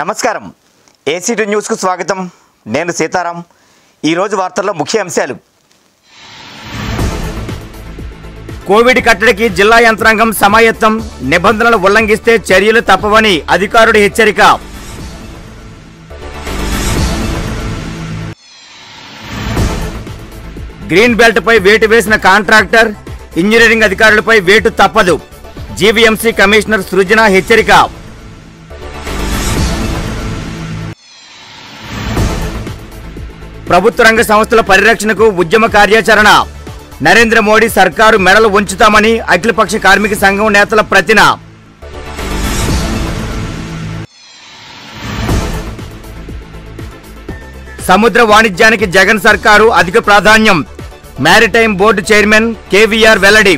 నమస్కారం ఏసీటీ న్యూస్కు స్వాగతం నేను సీతారాం ఈరోజు వార్తల్లో ముఖ్య అంశాలు కోవిడ్ కట్టడికి జిల్లా యంత్రాంగం సమాయత్తం నిబంధనలు ఉల్లంఘిస్తే చర్యలు తప్పవని అధికారుడి హెచ్చరిక గ్రీన్ బెల్ట్ పై వేటు వేసిన కాంట్రాక్టర్ ఇంజనీరింగ్ అధికారులపై వేటు తప్పదు జీవీఎంసీ కమిషనర్ సృజన హెచ్చరిక ప్రభుత్వ రంగ సంస్థల పరిరక్షణకు ఉద్యమ కార్యాచరణ నరేంద్ర మోడీ సర్కారు మెడలు ఉంచుతామని అఖిలపక్ష కార్మిక సంఘం నేతల ప్రతిన సముద్ర వాణిజ్యానికి జగన్ సర్కారు అధిక ప్రాధాన్యం మ్యారిటైమ్ బోర్డు చైర్మన్ కేవీఆర్ వెల్లడి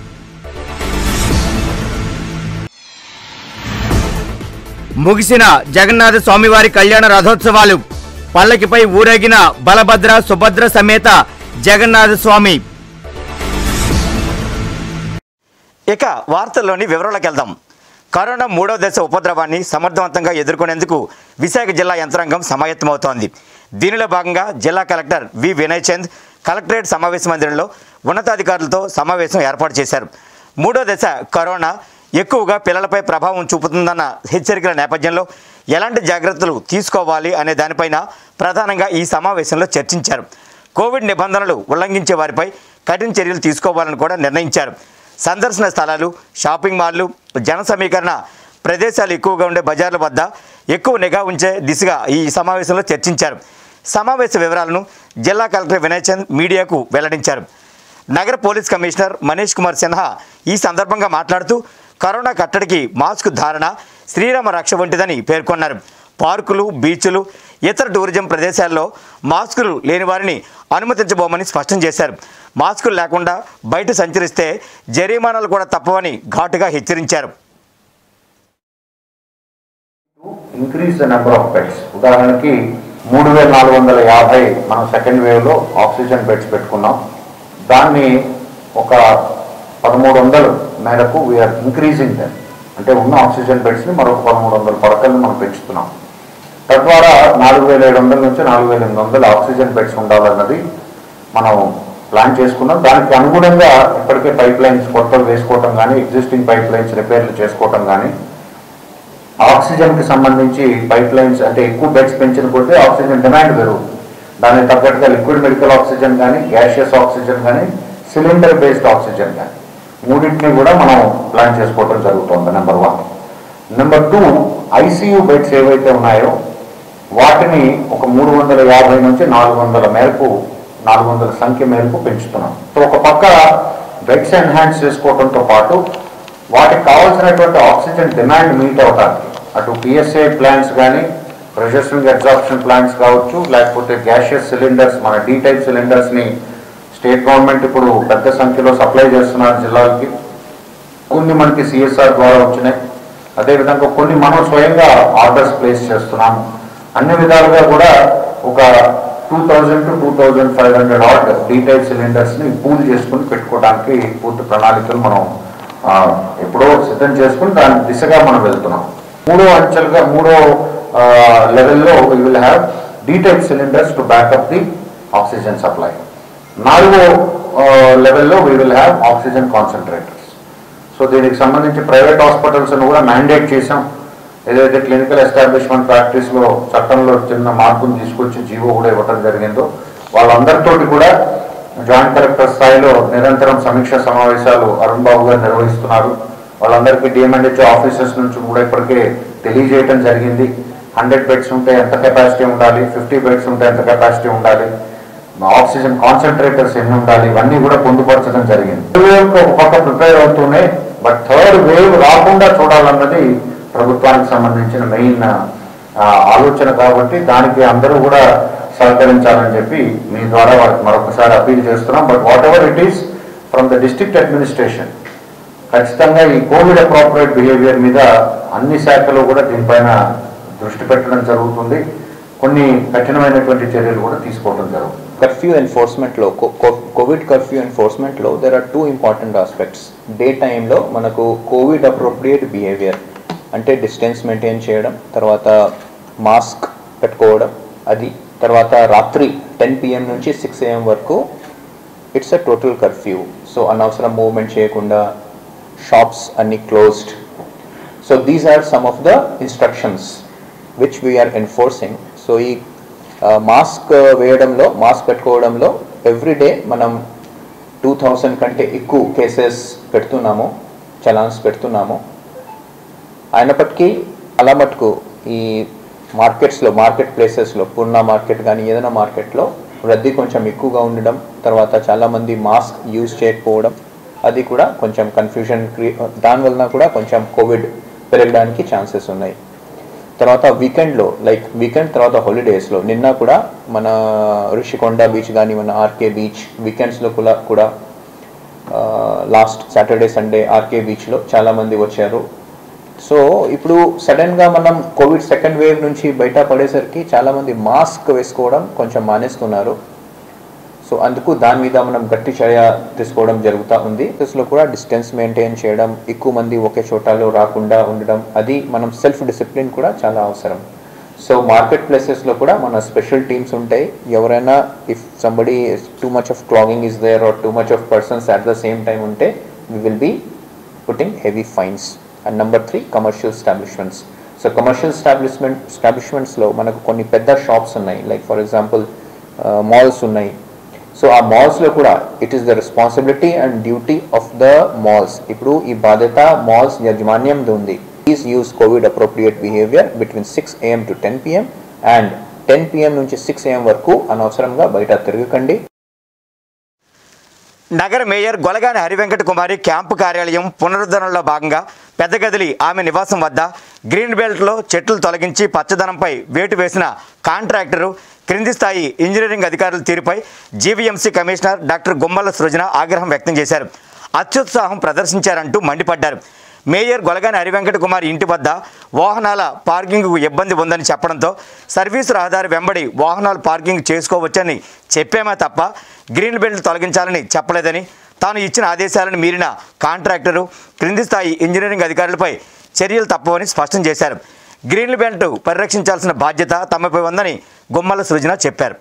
ముగిసిన జగన్నాథ స్వామివారి కళ్యాణ రథోత్సవాలు పల్లకిపై ఊరేగిన బలభద్ర సుభద్ర సమేత జగన్నాథ స్వామి ఇక వార్తల్లోని వివరాలకు వెళ్దాం కరోనా మూడో దశ ఉపద్రవాన్ని సమర్థవంతంగా ఎదుర్కొనేందుకు విశాఖ జిల్లా యంత్రాంగం సమాయత్తమవుతోంది దీనిలో భాగంగా జిల్లా collector V Vinay Chand collectorate సమావేశ మందిరంలో ఉన్నతాధికారులతో సమావేశం ఏర్పాటు చేశారు మూడో దశ కరోనా ఎక్కువగా పిల్లలపై ప్రభావం చూపుతుందన్న హెచ్చరికల నేపథ్యంలో ఎలాంటి జాగ్రత్తలు తీసుకోవాలి అనే దానిపైన ప్రధానంగా ఈ సమావేశంలో చర్చించారు కోవిడ్ నిబంధనలు ఉల్లంఘించే వారిపై కఠిన చర్యలు తీసుకోవాలని కూడా నిర్ణయించారు సందర్శన స్థలాలు షాపింగ్ మాల్లు జన సమీకరణ ప్రదేశాలు ఎక్కువగా ఉండే బజార్ల వద్ద ఎక్కువ నిఘా ఉంచే దిశగా ఈ సమావేశంలో చర్చించారు సమావేశ వివరాలను జిల్లా కలెక్టర్ వినయ్ చంద్ మీడియాకు వెల్లడించారు నగర పోలీస్ కమిషనర్ మనీష్ కుమార్ సిన్హా ఈ సందర్భంగా మాట్లాడుతూ కరోనా కట్టడికి మాస్క్ ధారణ శ్రీరామ రక్ష వంటిదని పేర్కొన్నారు పార్కులు బీచ్లు ఇతర టూరిజం ప్రదేశాల్లో మాస్కులు లేని వారిని అనుమతించబోమని స్పష్టం చేశారు మాస్కులు లేకుండా బయట సంచరిస్తే జరిమానాలు కూడా తప్పవని ఘాటుగా హెచ్చరించారు increase the number of beds ఉదాహరణకి మూడు వేల నాలుగు వందల యాభై మనం సెకండ్ వేవ్లో ఆక్సిజన్ బెడ్స్ పెట్టుకున్నాం దాన్ని ఒక పదమూడు వందల మేరకు వీఆర్ ఇంక్రీజింగ్ దెన్ అంటే ఉన్న ఆక్సిజన్ బెడ్స్ని మరొక పదమూడు వందల పడకల్ని మనం పెంచుతున్నాం తద్వారా నాలుగు వేల ఏడు వందల నుంచి నాలుగు వేల ఎనిమిది వందల ఆక్సిజన్ బెడ్స్ ఉండాలన్నది మనం ప్లాన్ చేసుకున్నాం దానికి అనుగుణంగా ఇప్పటికే పైప్ లైన్స్ కొత్తవి వేసుకోవటం కానీ ఎగ్జిస్టింగ్ పైప్ లైన్స్ రిపేర్లు చేసుకోవటం కానీ ఆక్సిజన్ కి సంబంధించి పైప్ లైన్స్ అంటే ఎక్కువ బెడ్స్ పెంచిన కొద్దీ ఆక్సిజన్ డిమాండ్ పెరుగుతుంది దానికి తగ్గట్టుగా లిక్విడ్ మెడికల్ ఆక్సిజన్ కానీ గ్యాషియస్ ఆక్సిజన్ కానీ సిలిండర్ బేస్డ్ ఆక్సిజన్ కానీ మూడింటిని కూడా మనం ప్లాన్ చేసుకోవడం జరుగుతుంది number one number two ICU beds ఏవైతే ఉన్నాయో వాటిని ఒక మూడు వందల యాభై నుంచి నాలుగు వందల మేరకు నాలుగు వందల సంఖ్య మేరకు పెంచుతున్నాం సో ఒక పక్క బెడ్స్ ఎన్హాన్స్ చేసుకోవడంతో పాటు వాటికి కావాల్సినటువంటి ఆక్సిజన్ డిమాండ్ మీట్ అవడానికి అటు పిఎస్ఏ ప్లాంట్స్ కానీ ప్రెషర్ స్వింగ్ అబ్జార్ప్షన్ ప్లాంట్స్ కావచ్చు లేకపోతే గ్యాషియస్ సిలిండర్స్ మన డీ టైప్ సిలిండర్స్ని స్టేట్ గవర్నమెంట్ ఇప్పుడు పెద్ద సంఖ్యలో సప్లై చేస్తున్నారు జిల్లాలకి కొన్ని మనకి సిఎస్ఆర్ ద్వారా వచ్చినాయి అదేవిధంగా కొన్ని మనం స్వయంగా ఆర్డర్స్ ప్లేస్ చేస్తున్నాము అన్ని విధాలుగా కూడా ఒక two thousand to two thousand five hundred ఆర్డ్ డీటెయిల్ సిలిండర్స్ని పూల్ చేసుకుని పెట్టుకోవడానికి పూర్తి ప్రణాళికలు మనం ఆ, ఎప్పుడో సిద్ధం చేసుకుని దాని దిశగా మనం వెళ్తున్నాం మూడో అంచెలుగా మూడో లెవెల్లో we will have detail cylinders to back up the oxygen supply నాలుగో లెవెల్లో we will have oxygen concentrators so దీనికి సంబంధించి ప్రైవేట్ హాస్పిటల్స్ కూడా మ్యాండేట్ చేశాం ఏదైతే క్లినికల్ ఎస్టాబ్లిష్మెంట్ ప్రాక్టీస్లో చట్టంలో చిన్న మార్పును తీసుకొచ్చి జీవో కూడా ఇవ్వడం జరిగిందో వాళ్ళందరితోటి కూడా జాయింట్ కలెక్టర్ స్థాయిలో నిరంతరం సమీక్ష సమావేశాలు అరుణ్ బాబు గారు నిర్వహిస్తున్నారు వాళ్ళందరికీ డిఎంఎన్హెచ్ ఆఫీసర్స్ నుంచి కూడా ఇప్పటికే తెలియజేయడం జరిగింది హండ్రెడ్ బెడ్స్ ఉంటే ఎంత కెపాసిటీ ఉండాలి ఫిఫ్టీ బెడ్స్ ఉంటే ఎంత కెపాసిటీ ఉండాలి ఆక్సిజన్ కాన్సన్ట్రేటర్స్ ఎన్ని ఉండాలి ఇవన్నీ కూడా పొందుపరచడం జరిగింది వేవ్ ఒక పక్క ప్రిపేర్ అవుతూనే బట్ థర్డ్ వేవ్ రాకుండా చూడాలన్నది ప్రభుత్వానికి సంబంధించిన మెయిన్ ఆలోచన కాబట్టి దానికి అందరూ కూడా సహకరించాలని చెప్పి మీ ద్వారా వాళ్ళకి మరొకసారి అపీల్ చేస్తున్నాం but whatever it is from the district administration ఖచ్చితంగా ఈ కోవిడ్ అప్రోప్రియేట్ బిహేవియర్ మీద అన్ని శాఖలు కూడా దీనిపైన దృష్టి పెట్టడం జరుగుతుంది కొన్ని కఠినమైనటువంటి చర్యలు కూడా తీసుకోవడం జరుగుతుంది కర్ఫ్యూ ఎన్ఫోర్స్మెంట్లో కోవిడ్ కర్ఫ్యూ ఎన్ఫోర్స్మెంట్లో there are two important aspects day టైంలో మనకు కోవిడ్ అప్రోప్రియేట్ బిహేవియర్ అంటే డిస్టెన్స్ మెయింటైన్ చేయడం తర్వాత మాస్క్ పెట్టుకోవడం అది తర్వాత రాత్రి టెన్ పిఎం నుంచి సిక్స్ ఏఎం వరకు it's a total curfew so అనవసరం మూవ్మెంట్ చేయకుండా షాప్స్ అన్ని closed so these are some of the instructions which we are enforcing so ఈ మాస్క్ వేయడంలో మాస్క్ పెట్టుకోవడంలో ఎవ్రీడే మనం టూ థౌజండ్ కంటే ఎక్కువ కేసెస్ పెడుతున్నాము చలాన్స్ పెడుతున్నాము అయినప్పటికీ అలా మటుకు ఈ మార్కెట్స్లో మార్కెట్ ప్లేసెస్లో పూర్ణ మార్కెట్ కానీ ఏదైనా మార్కెట్లో రద్దీ కొంచెం ఎక్కువగా ఉండడం తర్వాత చాలామంది మాస్క్ యూజ్ చేయకపోవడం అది కూడా కొంచెం కన్ఫ్యూజన్ క్రియే దానివలన కూడా కొంచెం కోవిడ్ పెరగడానికి ఛాన్సెస్ ఉన్నాయి తర్వాత వీకెండ్లో లైక్ వీకెండ్ తర్వాత హాలిడేస్లో నిన్న కూడా మన ఋషికొండ బీచ్ కానీ మన ఆర్కే బీచ్ వీకెండ్స్లో కూడా కూడా లాస్ట్ సాటర్డే సండే ఆర్కే బీచ్లో చాలామంది వచ్చారు సో ఇప్పుడు సడన్గా మనం కోవిడ్ సెకండ్ వేవ్ నుంచి బయట పడేసరికి చాలామంది మాస్క్ వేసుకోవడం కొంచెం మానేస్తున్నారు సో అందుకు దాని మీద మనం గట్టి చర్య తీసుకోవడం జరుగుతూ ఉంది లో కూడా డిస్టెన్స్ మెయింటైన్ చేయడం ఎక్కువ మంది ఒకే చోటలో రాకుండా ఉండడం అది మనం సెల్ఫ్ డిసిప్లిన్ కూడా చాలా అవసరం సో మార్కెట్ ప్లేసెస్లో కూడా మన స్పెషల్ టీమ్స్ ఉంటాయి ఎవరైనా if somebody too much of clogging is there are too much of persons at the same time ఉంటే we will be putting heavy fines and number three commercial establishments so commercial establishment స్టాబ్లిష్మెంట్స్లో మనకు కొన్ని పెద్ద shops ఉన్నాయి like for example malls ఉన్నాయి so ఆ మాల్స్లో కూడా it is the responsibility and duty of the malls ఇప్పుడు ఈ బాధ్యత మాల్స్ యాజమాన్యంది ఉంది please use COVID appropriate behaviour between six AM to ten PM and ten PM నుంచి సిక్స్ ఏఎం వరకు అనవసరంగా బయట తిరగకండి నగర మేయర్ గొలగాని హరివెంకట కుమారి క్యాంపు కార్యాలయం పునరుద్ధరణలో భాగంగా పెద్ద గదిలి ఆమె నివాసం వద్ద గ్రీన్ బెల్ట్లో చెట్లు తొలగించి పచ్చదనంపై వేటు వేసిన కాంట్రాక్టరు క్రింది స్థాయి ఇంజనీరింగ్ అధికారుల తీరుపై GVMC commissioner doctor Gummala Srujana ఆగ్రహం వ్యక్తం చేశారు అత్యుత్సాహం ప్రదర్శించారంటూ మండిపడ్డారు మేయర్ గొలగాని హరివెంకట కుమార్ ఇంటి వద్ద వాహనాల పార్కింగ్కు ఇబ్బంది ఉందని చెప్పడంతో సర్వీసు రహదారి వెంబడి వాహనాలు పార్కింగ్ చేసుకోవచ్చని చెప్పామే తప్ప గ్రీన్ బెల్ట్ తొలగించాలని చెప్పలేదని తాను ఇచ్చిన ఆదేశాలను మీరిన కాంట్రాక్టరు క్రింది స్థాయి ఇంజనీరింగ్ అధికారులపై చర్యలు తప్పవని స్పష్టం చేశారు గ్రీన్ బెల్ట్ పరిరక్షించాల్సిన బాధ్యత తమపై ఉందని గుమ్మల సృజన చెప్పారు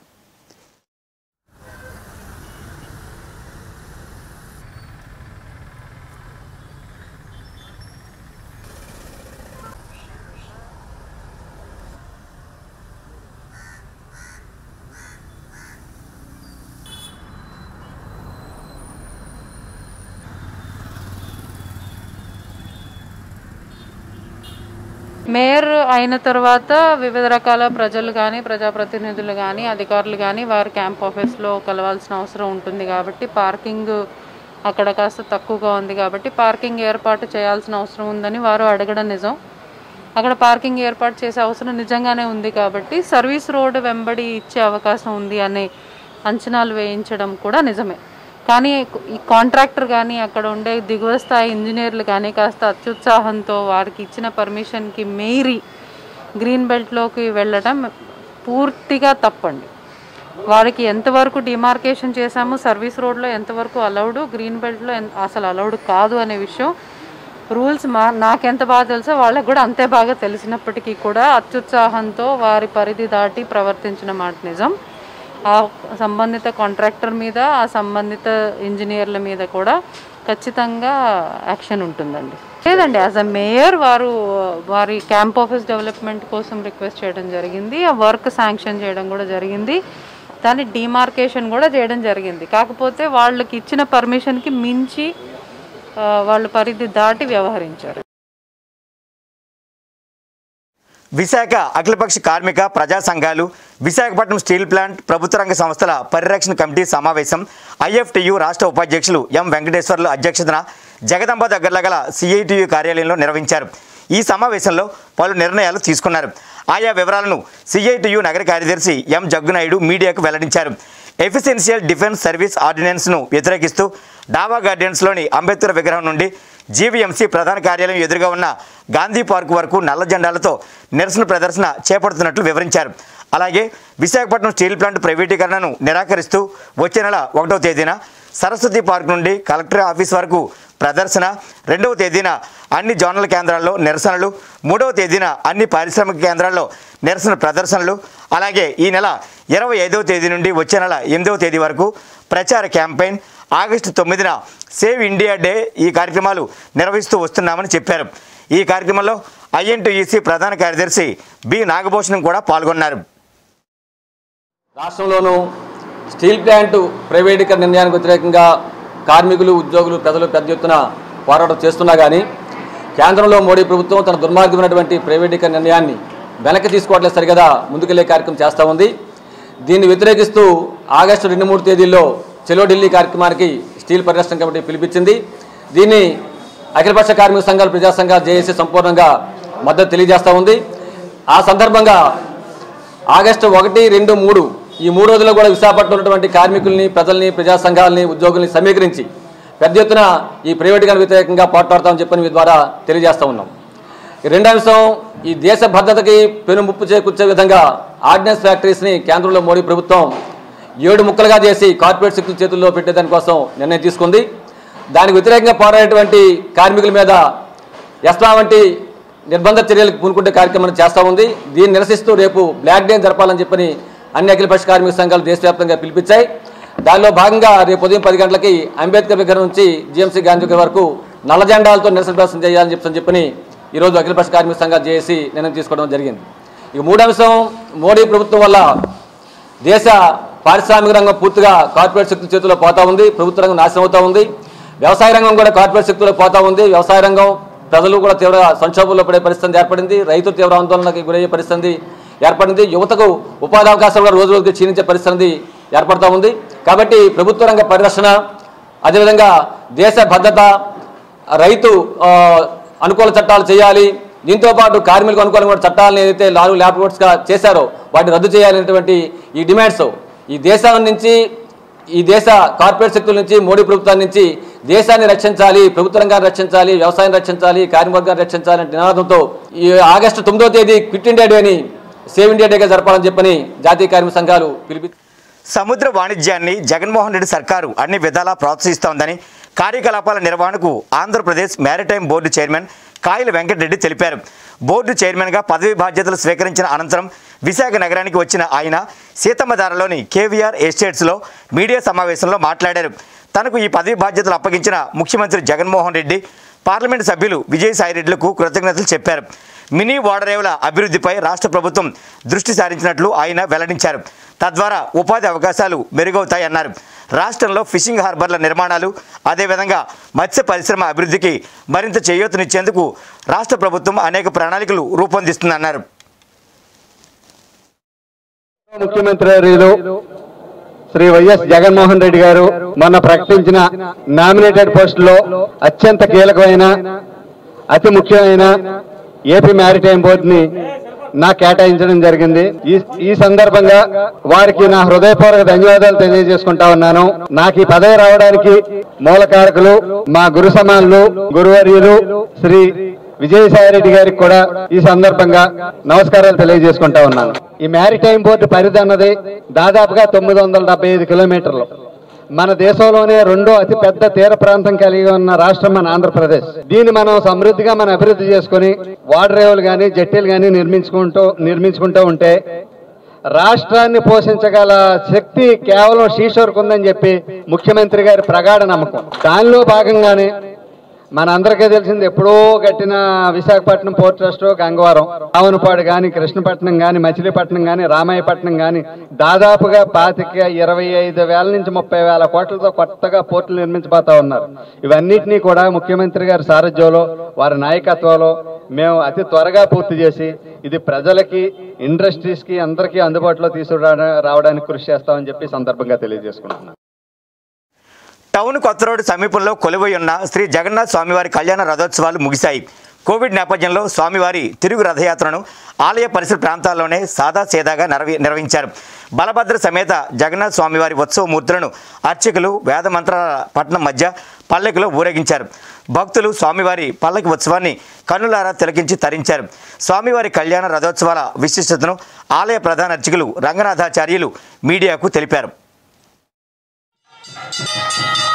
మేయర్ అయిన తర్వాత వివిధ రకాల ప్రజలు కానీ ప్రజాప్రతినిధులు కానీ అధికారులు కానీ వారి క్యాంప్ ఆఫీస్లో కలవాల్సిన అవసరం ఉంటుంది కాబట్టి పార్కింగ్ అక్కడ కాస్త తక్కువగా ఉంది కాబట్టి పార్కింగ్ ఏర్పాటు చేయాల్సిన అవసరం ఉందని వారు అడగడం నిజం అక్కడ పార్కింగ్ ఏర్పాటు చేసే అవసరం నిజంగానే ఉంది కాబట్టి సర్వీస్ రోడ్ వెంబడి ఇచ్చే అవకాశం ఉంది అనే అంచనాలు వేయించడం కూడా నిజమే కానీ ఈ కాంట్రాక్టర్ కానీ అక్కడ ఉండే దిగువ స్థాయి ఇంజనీర్లు కానీ కాస్త అత్యుత్సాహంతో వారికి ఇచ్చిన పర్మిషన్కి మీరి గ్రీన్ బెల్ట్లోకి వెళ్ళడం పూర్తిగా తప్పండి వారికి ఎంతవరకు డిమార్కేషన్ చేశాము సర్వీస్ రోడ్లో ఎంతవరకు అలౌడ్ గ్రీన్ బెల్ట్లో ఎన్- అసలు అలౌడ్ కాదు అనే విషయం రూల్స్ మా నాకెంత బాగా తెలుసో వాళ్ళకి కూడా అంతే బాగా తెలిసినప్పటికీ కూడా అత్యుత్సాహంతో వారి పరిధి దాటి ప్రవర్తించిన మాట నిజం ఆ సంబంధిత కాంట్రాక్టర్ మీద ఆ సంబంధిత ఇంజనీర్ల మీద కూడా ఖచ్చితంగా యాక్షన్ ఉంటుందండి లేదండి యాజ్ అ మేయర్ వారు వారి క్యాంప్ ఆఫీస్ డెవలప్మెంట్ కోసం రిక్వెస్ట్ చేయడం జరిగింది ఆ వర్క్ శాంక్షన్ చేయడం కూడా జరిగింది దాని డిమార్కేషన్ కూడా చేయడం జరిగింది కాకపోతే వాళ్ళకి ఇచ్చిన పర్మిషన్కి మించి ఆ, వాళ్ళు పరిధి దాటి వ్యవహరించారు విశాఖ అఖిలపక్ష కార్మిక ప్రజా సంఘాలు విశాఖపట్నం స్టీల్ ప్లాంట్ ప్రభుత్వ రంగ సంస్థల పరిరక్షణ కమిటీ సమావేశం ఐఎఫ్టియు రాష్ట్ర ఉపాధ్యక్షులు ఎం వెంకటేశ్వర్లు అధ్యక్షతన జగదంబ దగ్గరలో గల సిఐటియు కార్యాలయంలో నిర్వహించారు ఈ సమావేశంలో పలు నిర్ణయాలు తీసుకున్నారు ఆయా వివరాలను సిఐటియు నగర కార్యదర్శి ఎం జగ్గునాయుడు మీడియాకు వెల్లడించారు ఎఫిషియన్షియల్ డిఫెన్స్ సర్వీస్ ఆర్డినెన్స్ను వ్యతిరేకిస్తూ డావా గార్డెన్స్లోని అంబేద్కర్ విగ్రహం నుండి జీవీఎంసీ ప్రధాన కార్యాలయం ఎదురుగా ఉన్న గాంధీ పార్క్ వరకు నల్ల జెండాలతో నిరసన ప్రదర్శన చేపడుతున్నట్లు వివరించారు అలాగే విశాఖపట్నం స్టీల్ ప్లాంట్ ప్రైవేటీకరణను నిరాకరిస్తూ వచ్చే నెల ఒకటో తేదీన సరస్వతి పార్క్ నుండి కలెక్టర్ ఆఫీస్ వరకు ప్రదర్శన రెండవ తేదీన అన్ని జోనల్ కేంద్రాల్లో నిరసనలు మూడవ తేదీన అన్ని పారిశ్రామిక కేంద్రాల్లో నిరసన ప్రదర్శనలు అలాగే ఈ నెల ఇరవై ఐదవ తేదీ నుండి వచ్చే నెల ఎనిమిదవ తేదీ వరకు ప్రచార క్యాంపెయిన్ ఆగస్టు తొమ్మిదిన సేవ్ ఇండియా డే ఈ కార్యక్రమాలు నిర్వహిస్తూ వస్తున్నామని చెప్పారు ఈ కార్యక్రమంలో ఐఎన్టీఈసీ ప్రధాన కార్యదర్శి బి నాగభూషణం కూడా పాల్గొన్నారు రాష్ట్రంలోనూ స్టీల్ ప్లాంట్ ప్రైవేటీకరణ నిర్ణయానికి వ్యతిరేకంగా కార్మికులు ఉద్యోగులు ప్రజలు పెద్ద ఎత్తున పోరాటం చేస్తున్నా కానీ కేంద్రంలో మోడీ ప్రభుత్వం తన దుర్మార్గమైనటువంటి ప్రైవేటీకరణ నిర్ణయాన్ని వెనక్కి తీసుకోవట్లేదు సరిగదా ముందుకెళ్లే కార్యక్రమం చేస్తూ ఉంది దీన్ని వ్యతిరేకిస్తూ ఆగస్టు రెండు మూడు తేదీల్లో చెలో ఢిల్లీ కార్యక్రమానికి స్టీల్ పరిరక్షణ కమిటీ పిలిపించింది దీన్ని అఖిలపక్ష కార్మిక సంఘాలు ప్రజా సంఘాలు జేఏసీ సంపూర్ణంగా మద్దతు తెలియజేస్తూ ఉంది ఆ సందర్భంగా ఆగస్టు ఒకటి రెండు మూడు ఈ మూడు రోజుల్లో కూడా విశాఖపట్నంలో ఉన్నటువంటి కార్మికుల్ని ప్రజల్ని ప్రజా సంఘాలని ఉద్యోగుల్ని సమీకరించి పెద్ద ఎత్తున ఈ ప్రైవేటీకరణ వ్యతిరేకంగా పోట్లాడతామని చెప్పని మీ ద్వారా తెలియజేస్తా ఉన్నాం ఈ రెండో అంశం ఈ దేశ భద్రతకి పెను ముప్పు చేకూర్చే విధంగా ఆర్డినెన్స్ ఫ్యాక్టరీస్ని కేంద్రంలో మోడీ ప్రభుత్వం ఏడు ముక్కలుగా చేసి కార్పొరేట్ శక్తుల చేతుల్లో పెట్టేదానికోసం నిర్ణయం తీసుకుంది దానికి వ్యతిరేకంగా పోరాడేటువంటి కార్మికుల మీద ఎస్మా వంటి నిర్బంధ చర్యలకు పూనుకుంటే కార్యక్రమాన్ని చేస్తూ ఉంది దీన్ని నిరసిస్తూ రేపు బ్లాక్ డే జరపాలని చెప్పని అన్ని అఖిలపక్ష కార్మిక సంఘాలు దేశవ్యాప్తంగా పిలిపించాయి దానిలో భాగంగా రేపు ఉదయం పది గంటలకి అంబేద్కర్ విగ్రహం నుంచి జీఎంసీ గాంధీ విగ్రహం వరకు నల్ల జెండాలతో నిరసన ప్రదర్శన చేయాలని చెప్పని చెప్పని ఈరోజు అఖిలపక్ష కార్మిక సంఘాలు చేసి నిర్ణయం తీసుకోవడం జరిగింది ఇక మూడో అంశం మోడీ ప్రభుత్వం వల్ల దేశ పారిశ్రామిక రంగం పూర్తిగా కార్పొరేట్ శక్తుల చేతిలో పోతా ఉంది ప్రభుత్వ రంగం నాశనం అవుతా ఉంది వ్యవసాయ రంగం కూడా కార్పొరేట్ శక్తుల్లో పోతా ఉంది వ్యవసాయ రంగం ప్రజలు కూడా తీవ్ర సంక్షోభంలో పడే పరిస్థితి ఏర్పడింది రైతులు తీవ్ర ఆందోళనకి గురయ్యే పరిస్థితి ఏర్పడింది యువతకు ఉపాధి అవకాశాలు కూడా రోజు రోజుకి క్షీణించే పరిస్థితి ఏర్పడతా ఉంది కాబట్టి ప్రభుత్వ రంగ పరిరక్షణ అదేవిధంగా దేశ భద్రత రైతు ఆ, అనుకూల చట్టాలు చేయాలి దీంతో పాటు కార్మికులకు అనుకూలంగా ఉన్న చట్టాలను ఏదైతే నాలుగు ల్యాప్టాప్స్గా చేశారో వాటిని రద్దు చేయాలనేటువంటి ఈ డిమాండ్స్ ఈ దేశం నుంచి ఈ దేశ కార్పొరేట్ శక్తుల నుంచి మోడీ ప్రభుత్వం నుంచి దేశాన్ని రక్షించాలి ప్రభుత్వ రంగాన్ని రక్షించాలి వ్యవసాయం రక్షించాలి కార్మికాన్ని రక్షించాలి అనే నినాదంతో ఈ ఆగస్టు తొమ్మిదో తేదీ క్విట్ ఇండియా డేని సేవ్ ఇండియా డేగా జరపాలని చెప్పని జాతీయ కార్మిక సంఘాలు పిలిపి సముద్ర వాణిజ్యాన్ని జగన్మోహన్ రెడ్డి సర్కారు అన్ని విధాలా ప్రోత్సహిస్తోందని కార్యకలాపాల నిర్వహణకు ఆంధ్రప్రదేశ్ మ్యారిటైమ్ బోర్డు చైర్మన్ కాయల వెంకటరెడ్డి తెలిపారు బోర్డు చైర్మన్గా పదవి బాధ్యతలు స్వీకరించిన అనంతరం విశాఖ నగరానికి వచ్చిన ఆయన సీతమ్మధారలోని కేవీఆర్ ఎస్టేట్స్లో మీడియా సమావేశంలో మాట్లాడారు తనకు ఈ పదవి బాధ్యతలు అప్పగించిన ముఖ్యమంత్రి జగన్మోహన్ రెడ్డి పార్లమెంటు సభ్యులు విజయసాయిరెడ్డిలకు కృతజ్ఞతలు చెప్పారు మినీ ఓడరేవుల అభివృద్ధిపై రాష్ట్ర ప్రభుత్వం దృష్టి సారించినట్లు ఆయన వెల్లడించారు తద్వారా ఉపాధి అవకాశాలు మెరుగవుతాయన్నారు రాష్ట్రంలో ఫిషింగ్ హార్బర్ల నిర్మాణాలు అదేవిధంగా మత్స్య పరిశ్రమ అభివృద్ధికి మరింత చేయూతనిచ్చేందుకు రాష్ట్ర ప్రభుత్వం అనేక ప్రణాళికలు రూపొందిస్తుందన్నారు ముఖ్యమంత్రి వర్యులు శ్రీ వైఎస్ జగన్మోహన్ రెడ్డి గారు మొన్న ప్రకటించిన నామినేటెడ్ పోస్టులో అత్యంత కీలకమైన అతి ముఖ్యమైన ఏపీ మ్యారిటైమ్ బోర్డుని నాకు కేటాయించడం జరిగింది ఈ ఈ సందర్భంగా వారికి నా హృదయపూర్వక ధన్యవాదాలు తెలియజేసుకుంటా ఉన్నాను నాకు ఈ పదవి రావడానికి మూలకారకులు మా గురు సమానులు గురువర్యులు శ్రీ విజయసాయిరెడ్డి గారికి కూడా ఈ సందర్భంగా నమస్కారాలు తెలియజేసుకుంటా ఉన్నాను ఈ మ్యారిటైమ్ బోర్డు పరిధి అన్నది దాదాపుగా తొమ్మిది వందల డెబ్బై ఐదు కిలోమీటర్లు మన దేశంలోనే రెండో అతి పెద్ద తీర ప్రాంతం కలిగి ఉన్న రాష్ట్రం మన ఆంధ్రప్రదేశ్ దీన్ని మనం సమృద్ధిగా మనం అభివృద్ధి చేసుకుని వాడరేవులు కానీ జట్టీలు కానీ నిర్మించుకుంటూ నిర్మించుకుంటూ ఉంటే రాష్ట్రాన్ని పోషించగల శక్తి కేవలం శ్రీశ్వర్కు ఉందని చెప్పి ముఖ్యమంత్రి గారి ప్రగాఢ నమ్మకం దానిలో భాగంగానే మన అందరికీ తెలిసింది ఎప్పుడో కట్టిన విశాఖపట్నం పోర్ట్ ట్రస్ట్ గంగవరం రావణపాడు కానీ కృష్ణపట్నం కానీ మచిలీపట్నం కానీ రామాయపట్నం కానీ దాదాపుగా పాతిక ఇరవై ఐదు వేల నుంచి ముప్పై వేల కోట్లతో కొత్తగా పోర్టులు నిర్మించబోతా ఉన్నారు ఇవన్నిటినీ కూడా ముఖ్యమంత్రి గారి సారథ్యంలో వారి నాయకత్వంలో మేము అతి త్వరగా పూర్తి చేసి ఇది ప్రజలకి ఇండస్ట్రీస్కి అందరికీ అందుబాటులో తీసుకురా రావడానికి కృషి చేస్తామని చెప్పి ఈ సందర్భంగా తెలియజేసుకుంటున్నాను టౌన్ కొత్త రోడ్డు సమీపంలో కొలువై ఉన్న శ్రీ జగన్నాథ స్వామివారి కళ్యాణ రథోత్సవాలు ముగిశాయి కోవిడ్ నేపథ్యంలో స్వామివారి తిరుగు రథయాత్రను ఆలయ పరిసర ప్రాంతాల్లోనే సాదా సేదాగా నిర్వ నిర్వహించారు బలభద్ర సమేత జగన్నాథ స్వామివారి ఉత్సవ మూర్తులను అర్చకులు వేద మంత్రాల పట్టణం మధ్య పల్లెకులో ఊరేగించారు భక్తులు స్వామివారి పల్లకి ఉత్సవాన్ని కన్నులారా తిలకించి తరించారు స్వామివారి కళ్యాణ రథోత్సవాల విశిష్టతను ఆలయ ప్రధాన అర్చకులు రంగనాథాచార్యులు మీడియాకు తెలిపారు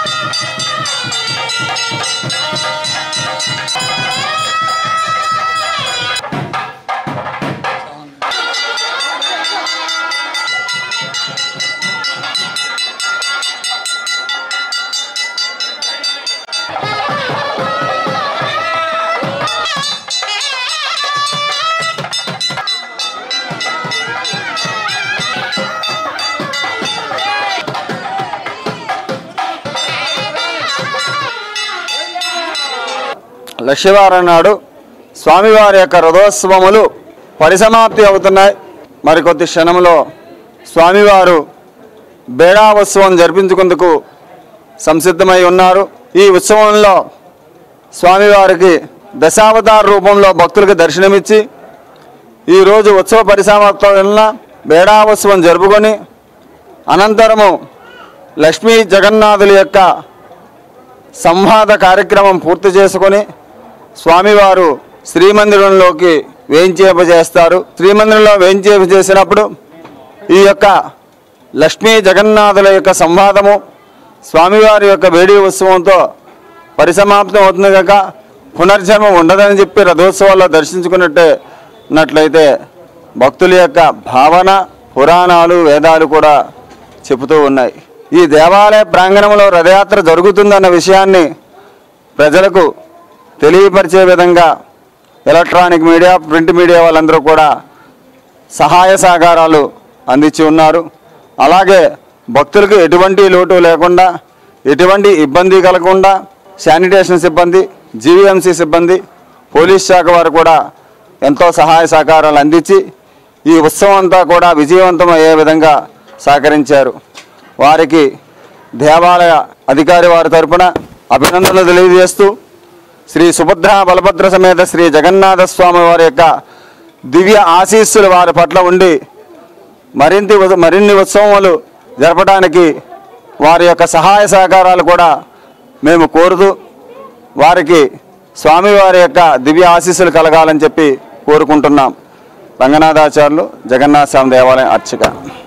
లక్ష్యవారం నాడు స్వామివారి యొక్క రథోత్సవములు పరిసమాప్తి అవుతున్నాయి మరికొద్ది క్షణంలో స్వామివారు బేడా ఉత్సవం జరిపించుకుందుకు సంసిద్ధమై ఉన్నారు ఈ ఉత్సవంలో స్వామివారికి దశావతార రూపంలో భక్తులకు దర్శనమిచ్చి ఈరోజు ఉత్సవ పరిసమాప్తి వలన బేడా ఉత్సవం జరుపుకొని అనంతరము లక్ష్మీ జగన్నాథుల యొక్క సంవాద కార్యక్రమం పూర్తి చేసుకొని స్వామివారు శ్రీమందిరంలోకి వేయించేపజేస్తారు శ్రీమందిరంలో వేయించేపజేసినప్పుడు ఈ యొక్క లక్ష్మీ జగన్నాథుల యొక్క సంవాదము స్వామివారి యొక్క వేడి ఉత్సవంతో పరిసమాప్తం అవుతుంది కనుక పునర్జన్మ ఉండదని చెప్పి రథోత్సవాల్లో దర్శించుకున్నట్టే ఉన్నట్లయితే భక్తుల యొక్క భావన పురాణాలు వేదాలు కూడా చెబుతూ ఉన్నాయి ఈ దేవాలయ ప్రాంగణంలో రథయాత్ర జరుగుతుందన్న విషయాన్ని ప్రజలకు తెలియపరిచే విధంగా ఎలక్ట్రానిక్ మీడియా ప్రింట్ మీడియా వాళ్ళందరూ కూడా సహాయ సహకారాలు అందించి ఉన్నారు అలాగే భక్తులకు ఎటువంటి లోటు లేకుండా ఎటువంటి ఇబ్బంది కలగకుండా శానిటేషన్ సిబ్బంది జీవీఎంసీ సిబ్బంది పోలీస్ శాఖ వారు కూడా ఎంతో సహాయ సహకారాలు అందించి ఈ ఉత్సవం అంతా కూడా విజయవంతం అయ్యే విధంగా సహకరించారు వారికి దేవాలయ అధికారి వారి తరపున అభినందనలు తెలియజేస్తూ శ్రీ సుభద్ర బలభద్ర సమేత శ్రీ జగన్నాథ స్వామి వారి యొక్క దివ్య ఆశీస్సులు వారి పట్ల ఉండి మరింత ఉ- మరిన్ని ఉత్సవములు జరపడానికి వారి యొక్క సహాయ సహకారాలు కూడా మేము కోరుతూ వారికి స్వామివారి యొక్క దివ్య ఆశీస్సులు కలగాలని చెప్పి కోరుకుంటున్నాం రంగనాథాచార్యులు జగన్నాథ స్వామి దేవాలయం అర్చక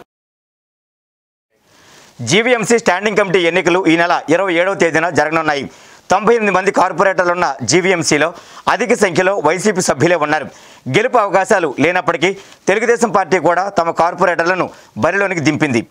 జీవీఎంసీ స్టాండింగ్ కమిటీ ఎన్నికలు ఈ నెల ఇరవై ఏడవ తేదీన జరగనున్నాయి తొంభై ఎనిమిది మంది కార్పొరేటర్లు ఉన్న జీవీఎంసీలో అధిక సంఖ్యలో వైసీపీ సభ్యులే ఉన్నారు గెలుపు అవకాశాలు లేనప్పటికీ తెలుగుదేశం పార్టీ కూడా తమ కార్పొరేటర్లను బరిలోనికి దింపింది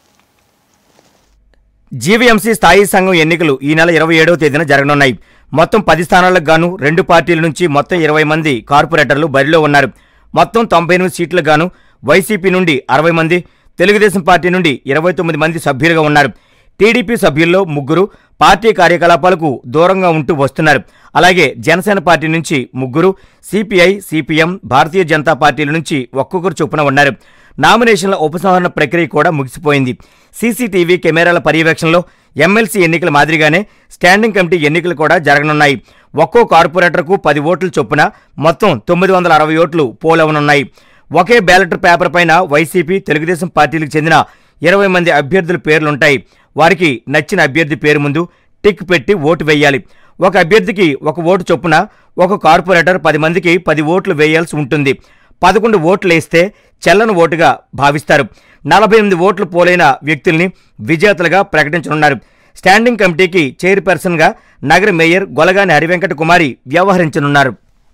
జీవీఎంసీ స్థాయి సంఘం ఎన్నికలు ఈ నెల ఇరవై ఏడవ తేదీన జరగనున్నాయి మొత్తం పది స్థానాలకు గాను రెండు పార్టీల నుంచి మొత్తం ఇరవై మంది కార్పొరేటర్లు బరిలో ఉన్నారు మొత్తం తొంభై ఎనిమిది సీట్లకు గాను వైసీపీ నుండి అరవై మంది తెలుగుదేశం పార్టీ నుండి ఇరవై తొమ్మిది మంది సభ్యులుగా ఉన్నారు టీడీపీ సభ్యుల్లో ముగ్గురు పార్టీ కార్యకలాపాలకు దూరంగా ఉంటూ వస్తున్నారు అలాగే జనసేన పార్టీ నుంచి ముగ్గురు సిపిఐ సిపిఎం భారతీయ జనతా పార్టీల నుంచి ఒక్కొక్కరు చొప్పున ఉన్నారు నామినేషన్ల ఉపసంహరణ ప్రక్రియ కూడా ముగిసిపోయింది సీసీటీవీ కెమెరాల పర్యవేక్షణలో ఎమ్మెల్సీ ఎన్నికల మాదిరిగానే స్టాండింగ్ కమిటీ ఎన్నికలు కూడా జరగనున్నాయి ఒక్కో కార్పొరేటర్కు పది ఓట్లు చొప్పున మొత్తం తొమ్మిది వందల అరవై ఓట్లు పోలవనున్నాయి ఒకే బ్యాలెట్ పేపర్ పైన వైసీపీ తెలుగుదేశం పార్టీలకు చెందిన ఇరవై మంది అభ్యర్థుల పేర్లుంటాయి వారికి నచ్చిన అభ్యర్థి పేరు ముందు టిక్ పెట్టి ఓటు వేయాలి ఒక అభ్యర్థికి ఒక ఓటు చొప్పున ఒక కార్పొరేటర్ పది మందికి పది ఓట్లు వేయాల్సి ఉంటుంది పదకొండు ఓట్లు వేస్తే చెల్లని ఓటుగా భావిస్తారు నలభై ఎనిమిది ఓట్లు పోలైన వ్యక్తుల్ని విజేతలుగా ప్రకటించనున్నారు స్టాండింగ్ కమిటీకి చైర్పర్సన్గా నగర మేయర్ గొలగాని హరివెంకట కుమారి వ్యవహరించనున్నారు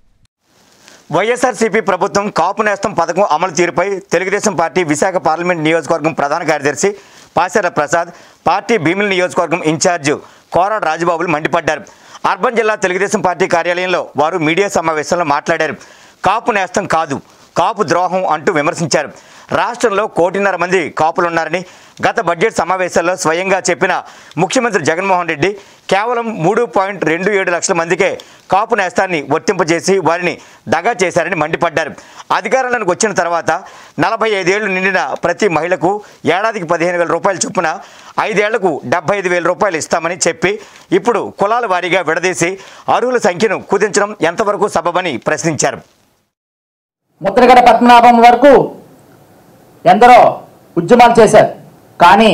వైఎస్ఆర్సీపీ ప్రభుత్వం కాపు నేస్తం పథకం అమలు తీరుపై తెలుగుదేశం పార్టీ విశాఖ పార్లమెంట్ నియోజకవర్గం ప్రధాన కార్యదర్శి పాసెర ప్రసాద్ పార్టీ భీమిలి నియోజకవర్గం ఇన్ఛార్జ్ కోరాడ రాజబాబులు మండిపడ్డారు అర్బన్ జిల్లా తెలుగుదేశం పార్టీ కార్యాలయంలో వారు మీడియా సమావేశంలో మాట్లాడారు కాపు నేస్తం కాదు కాపు ద్రోహం అంటూ విమర్శించారు రాష్ట్రంలో కోటిన్నర మంది కాపులున్నారని గత బడ్జెట్ సమావేశాల్లో స్వయంగా చెప్పిన ముఖ్యమంత్రి జగన్మోహన్ రెడ్డి కేవలం మూడు పాయింట్ రెండు ఏడు లక్షల మందికే కాపు నేస్తాన్ని వర్తింపజేసి వారిని దగా చేశారని మండిపడ్డారు అధికారంలోకి వచ్చిన తర్వాత నలభై ఐదేళ్లు నిండిన ప్రతి మహిళకు ఏడాదికి పదిహేను వేల రూపాయల చొప్పున ఐదేళ్లకు డెబ్బై ఐదు వేల రూపాయలు ఇస్తామని చెప్పి ఇప్పుడు కులాల వారీగా విడదీసి అర్హుల సంఖ్యను కుదించడం ఎంతవరకు సబబని ప్రశ్నించారు ముద్రగడ పద్మనాభం వరకు ఎందరో ఉద్యమాలు చేశారు కానీ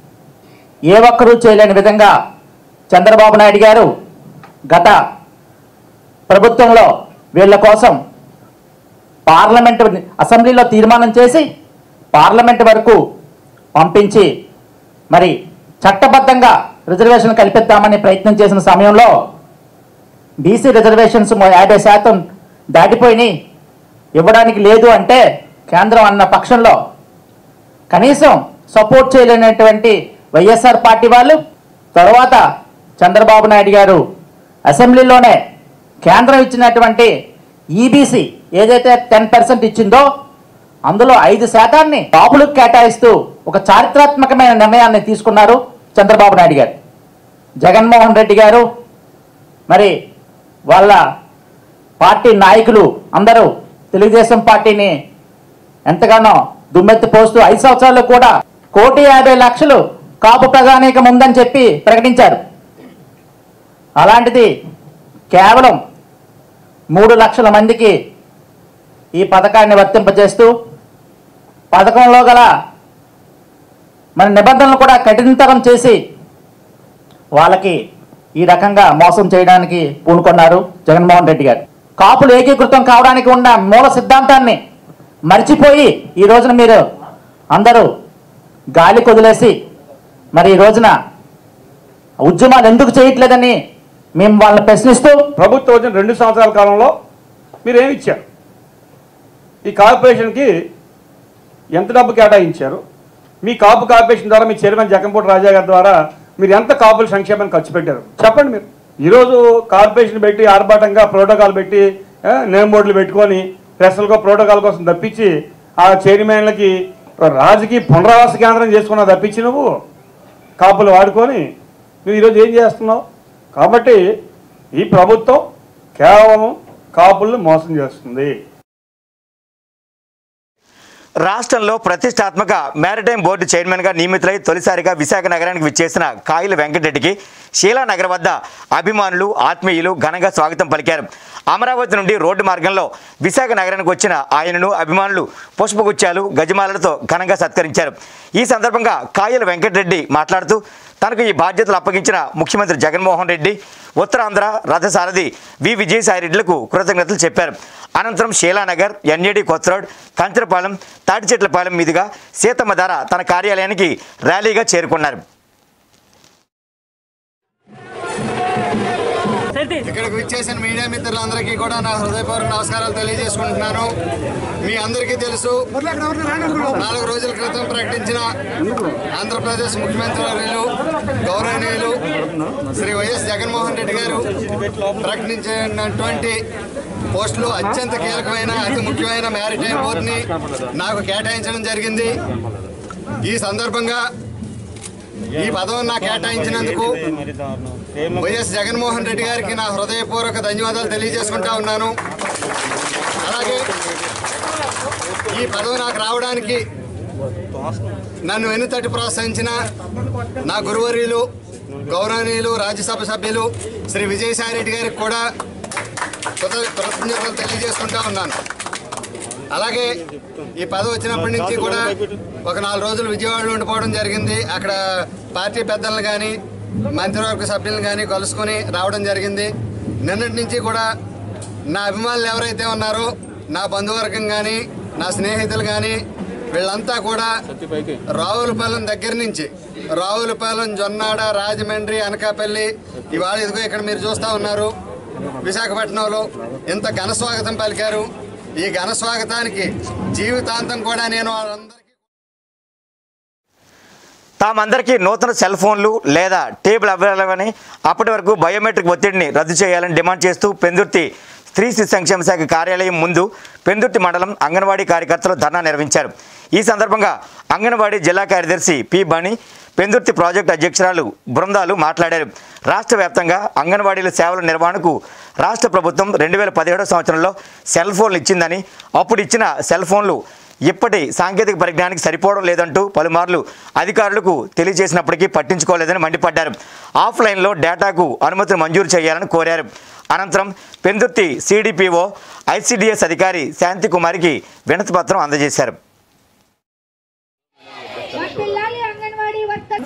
ఏ ఒక్కరూ చేయలేని విధంగా చంద్రబాబు నాయుడు గారు గత ప్రభుత్వంలో వీళ్ళ కోసం పార్లమెంట్ అసెంబ్లీలో తీర్మానం చేసి పార్లమెంట్ వరకు పంపించి మరి చట్టబద్ధంగా రిజర్వేషన్ కల్పిద్దామని ప్రయత్నం చేసిన సమయంలో బీసీ రిజర్వేషన్స్ మొ- యాభై శాతం దాటిపోయినాయి ఇవ్వడానికి లేదు అంటే కేంద్రం అన్న పక్షంలో కనీసం సపోర్ట్ చేయలేనటువంటి వైఎస్ఆర్ పార్టీ వాళ్ళు తర్వాత చంద్రబాబు నాయుడు గారు అసెంబ్లీలోనే కేంద్రం ఇచ్చినటువంటి ఈబీసీ ఏదైతే టెన్ పర్సెంట్ ఇచ్చిందో అందులో ఐదు శాతాన్ని కాపులకు కేటాయిస్తూ ఒక చారిత్రాత్మకమైన నిర్ణయాన్ని తీసుకున్నారు చంద్రబాబు నాయుడు గారు జగన్మోహన్ రెడ్డి గారు మరి వాళ్ళ పార్టీ నాయకులు అందరూ తెలుగుదేశం పార్టీని ఎంతగానో దుమ్మెత్తి పోస్తూ ఐదు సంవత్సరాల్లో కూడా కోటి యాభై లక్షలు కాపు ప్రజానీకం ఉందని చెప్పి ప్రకటించారు అలాంటిది కేవలం మూడు లక్షల మందికి ఈ పథకాన్ని వర్తింపజేస్తూ పథకంలో గల మన నిబంధనలు కూడా కఠినతరం చేసి వాళ్ళకి ఈ రకంగా మోసం చేయడానికి పూనుకున్నారు జగన్మోహన్ రెడ్డి గారు కాపులు ఏకీకృతం కావడానికి ఉన్న మూల సిద్ధాంతాన్ని మర్చిపోయి ఈ రోజున మీరు అందరూ గాలి కొదిలేసి మరి ఈ రోజున ఉద్యమాలు ఎందుకు చేయట్లేదని మేము వాళ్ళని ప్రశ్నిస్తూ ప్రభుత్వం వచ్చిన రెండు సంవత్సరాల కాలంలో మీరు ఏమి ఇచ్చారు ఈ కార్పొరేషన్కి ఎంత డబ్బు కేటాయించారు మీ కాపు కార్పొరేషన్ ద్వారా మీ చైర్మన్ జగన్పూడి రాజా గారి ద్వారా మీరు ఎంత కాపుల సంక్షేమాన్ని ఖర్చు పెట్టారు చెప్పండి మీరు ఈరోజు కార్పొరేషన్ పెట్టి ఆర్భాటంగా ప్రోటోకాల్ పెట్టి ఆ, నేమ్ బోర్డులు పెట్టుకొని ప్రెస్లకో ప్రోటోకాల్ కోసం తప్పించి ఆ చైర్మన్లకి రాజకీయ పునరావాస కేంద్రం చేసుకున్నావు తప్పించి నువ్వు కాపులు వాడుకొని నువ్వు ఈరోజు ఏం చేస్తున్నావు కాబట్టి ఈ ప్రభుత్వం కేవలం కాపులను మోసం చేస్తుంది రాష్ట్రంలో ప్రతిష్టాత్మక మ్యారిటైమ్ బోర్డు చైర్మన్గా నియమితులై తొలిసారిగా విశాఖ నగరానికి విచ్చేసిన కాయిల వెంకటరెడ్డికి శీలానగర్ వద్ద అభిమానులు ఆత్మీయులు ఘనంగా స్వాగతం పలికారు అమరావతి నుండి రోడ్డు మార్గంలో విశాఖ నగరానికి వచ్చిన ఆయనను అభిమానులు పుష్పగుచ్చాలు గజమాలలతో ఘనంగా సత్కరించారు ఈ సందర్భంగా కాయల వెంకటరెడ్డి మాట్లాడుతూ తనకు ఈ బాధ్యతలు అప్పగించిన ముఖ్యమంత్రి జగన్మోహన్ రెడ్డి ఉత్తరాంధ్ర రథసారథి వి విజయసాయిరెడ్డిలకు కృతజ్ఞతలు చెప్పారు అనంతరం శీలానగర్ ఎన్ఏడి కొత్తరోడ్ కంచరపాలెం తాటిచెట్లపాలెం మీదుగా సీతమ్మ ధర తన కార్యాలయానికి ర్యాలీగా చేరుకున్నారు ఇక్కడికి విచ్చేసిన మీడియా మిత్రులందరికీ కూడా నా హృదయపూర్వక నమస్కారాలు తెలియజేసుకుంటున్నాను మీ అందరికీ తెలుసు నాలుగు రోజుల క్రితం ప్రకటించిన ఆంధ్రప్రదేశ్ ముఖ్యమంత్రి వర్యులు గౌరవనీయులు శ్రీ వైఎస్ జగన్మోహన్ రెడ్డి గారు ప్రకటించినటువంటి పోస్టులు అత్యంత కీలకమైన అతి ముఖ్యమైన మ్యారిటైమ్ బోర్డుని నాకు కేటాయించడం జరిగింది ఈ సందర్భంగా ఈ పదవిని నాకు కేటాయించినందుకు వైఎస్ జగన్మోహన్ రెడ్డి గారికి నా హృదయపూర్వక ధన్యవాదాలు తెలియజేసుకుంటా ఉన్నాను అలాగే ఈ పదవి నాకు రావడానికి నన్ను వెన్నుతట్టి ప్రోత్సహించిన నా గురువర్యులు గౌరవనీయులు రాజ్యసభ సభ్యులు శ్రీ విజయసాయి రెడ్డి గారికి కూడా కృత- కృతజ్ఞతలు తెలియజేసుకుంటా ఉన్నాను అలాగే ఈ పదవి వచ్చినప్పటి నుంచి కూడా ఒక నాలుగు రోజులు విజయవాడలో ఉండిపోవడం జరిగింది అక్కడ పార్టీ పెద్దలను కానీ మంత్రివర్గ సభ్యులను కానీ కలుసుకొని రావడం జరిగింది నిన్నటి నుంచి కూడా నా అభిమానులు ఎవరైతే ఉన్నారో నా బంధువర్గం కానీ నా స్నేహితులు కానీ వీళ్ళంతా కూడా రావులపాలెం దగ్గర నుంచి రావులపాలెం జొన్నాడ రాజమండ్రి అనకాపల్లి ఇవాళ ఇదిగో ఇక్కడ మీరు చూస్తూ ఉన్నారు విశాఖపట్నంలో ఇంత ఘన స్వాగతం పలికారు ఈ ఘన స్వాగతానికి జీవితాంతం కూడా నేను వాళ్ళందరికీ తామందరికీ నూతన సెల్ ఫోన్లు లేదా టేబుల్ అవ్వాలని అప్పటి వరకు బయోమెట్రిక్ ఒత్తిడిని రద్దు చేయాలని డిమాండ్ చేస్తూ పెందుర్తి స్త్రీ శిశు సంక్షేమ శాఖ కార్యాలయం ముందు పెందుర్తి మండలం అంగన్వాడీ కార్యకర్తలు ధర్నా నిర్వహించారు ఈ సందర్భంగా అంగన్వాడీ జిల్లా కార్యదర్శి పి బణి పెందుర్తి ప్రాజెక్టు అధ్యక్షురాలు బృందాలు మాట్లాడారు రాష్ట్ర వ్యాప్తంగా అంగన్వాడీల సేవల నిర్వహణకు రాష్ట్ర ప్రభుత్వం రెండు వేల పదిహేడో సంవత్సరంలో సెల్ ఫోన్లు ఇచ్చిందని అప్పుడు ఇచ్చిన సెల్ ఫోన్లు ఇప్పటి సాంకేతిక పరిజ్ఞానానికి సరిపోవడం లేదంటూ పలుమార్లు అధికారులకు తెలియజేసినప్పటికీ పట్టించుకోలేదని మండిపడ్డారు ఆఫ్లైన్లో డేటాకు అనుమతిని మంజూరు చేయాలని కోరారు అనంతరం పెందుర్తి సిడిపిఓ ఐసిడిఎస్ అధికారి శాంతికుమారికి వినతి పత్రం అందజేశారు పిల్లలు అంగన్వాడీ వర్కర్